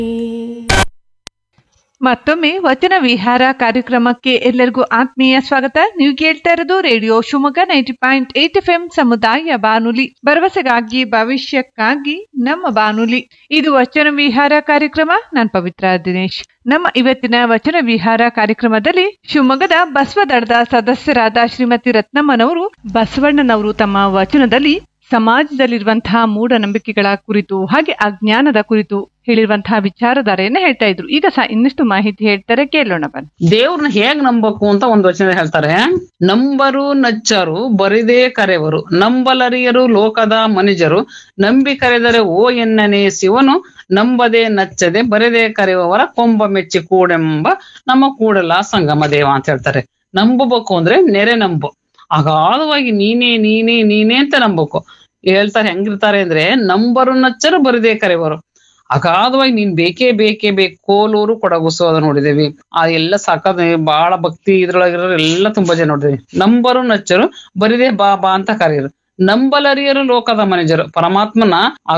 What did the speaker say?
ಮತ್ತೊಮ್ಮೆ ವಚನ ವಿಹಾರ ಕಾರ್ಯಕ್ರಮಕ್ಕೆ ಎಲ್ಲರಿಗೂ ಆತ್ಮೀಯ ಸ್ವಾಗತ ನೀವು ಕೇಳ್ತಾ ಇರೋದು radio Shivamogga ninety point eight F M ಸಮುದಾಯ ಬಾನುಲಿ ಭರವಸೆಗಾಗಿ ಭವಿಷ್ಯಕ್ಕಾಗಿ ನಮ್ಮ ಬಾನುಲಿ ಇದು ವಚನ ವಿಹಾರ ಕಾರ್ಯಕ್ರಮ ನಾನ್ ಪವಿತ್ರ ದಿನೇಶ್ ನಮ್ಮ ಇವತ್ತಿನ ವಚನ ವಿಹಾರ ಕಾರ್ಯಕ್ರಮದಲ್ಲಿ ಶಿವಮೊಗ್ಗದ ಬಸವದಳದ ಸದಸ್ಯರಾದ ಶ್ರೀಮತಿ ರತ್ನಮ್ಮನವರು ಬಸವಣ್ಣನವರು ತಮ್ಮ ವಚನದಲ್ಲಿ ಸಮಾಜದಲ್ಲಿರುವಂತಹ ಮೂಢನಂಬಿಕೆಗಳ ಕುರಿತು ಹಾಗೆ ಅಜ್ಞಾನದ ಕುರಿತು ಹೇಳಿರುವಂತಹ ವಿಚಾರಧಾರೆಯನ್ನ ಹೇಳ್ತಾ ಇದ್ರು ಈಗ ಸಹ ಇನ್ನಷ್ಟು ಮಾಹಿತಿ ಹೇಳ್ತಾರೆ ಕೇಳೋಣ ಬನ್ನಿ ದೇವ್ರನ್ನ ಹೇಗ್ ನಂಬಬೇಕು ಅಂತ ಒಂದು ವಚನ ಹೇಳ್ತಾರೆ ನಂಬರು ನಚ್ಚರು ಬರಿದೇ ಕರೆವರು ನಂಬಲರಿಯರು ಲೋಕದ ಮನುಜರು ನಂಬಿ ಕರೆದರೆ ಓ ಎನ್ನನೆ ಶಿವನು ನಂಬದೆ ನಚ್ಚದೆ ಬರೆದೇ ಕರೆಯುವವರ ಕೊಂಬ ಮೆಚ್ಚಿ ಕೂಡೆಂಬ ನಮ್ಮ ಕೂಡಲ ಸಂಗಮ ದೇವ ಅಂತ ಹೇಳ್ತಾರೆ ನಂಬಬೇಕು ಅಂದ್ರೆ ನೆರೆ ನಂಬು ಅಗಾಧವಾಗಿ ನೀನೇ ನೀನೇ ನೀನೇ ಅಂತ ನಂಬಬೇಕು ಹೇಳ್ತಾರೆ ಹೆಂಗಿರ್ತಾರೆ ಅಂದ್ರೆ ನಂಬರು ನಚ್ಚರು ಬರಿದೇ ಕರೆಯುವರು ಅಗಾಧವಾಗಿ ನೀನ್ ಬೇಕೇ ಬೇಕೇ ಬೇಕು ಕೋಲೂರು ಕೊಡಗುಸು ಅದ ನೋಡಿದೇವಿ ಆ ಎಲ್ಲ ಸಾಕಾದ ಬಹಳ ಭಕ್ತಿ ಇದ್ರೊಳಗಿರೋ ಎಲ್ಲ ತುಂಬಾ ಜನ ನೋಡಿದೇವಿ ನಂಬರು ನಚ್ಚರು ಬರಿದೇ ಬಾ ಬಾ ಅಂತ ಕರೆಯರು ನಂಬಲರಿಯರು ಲೋಕದ ಮನುಜರು ಪರಮಾತ್ಮನ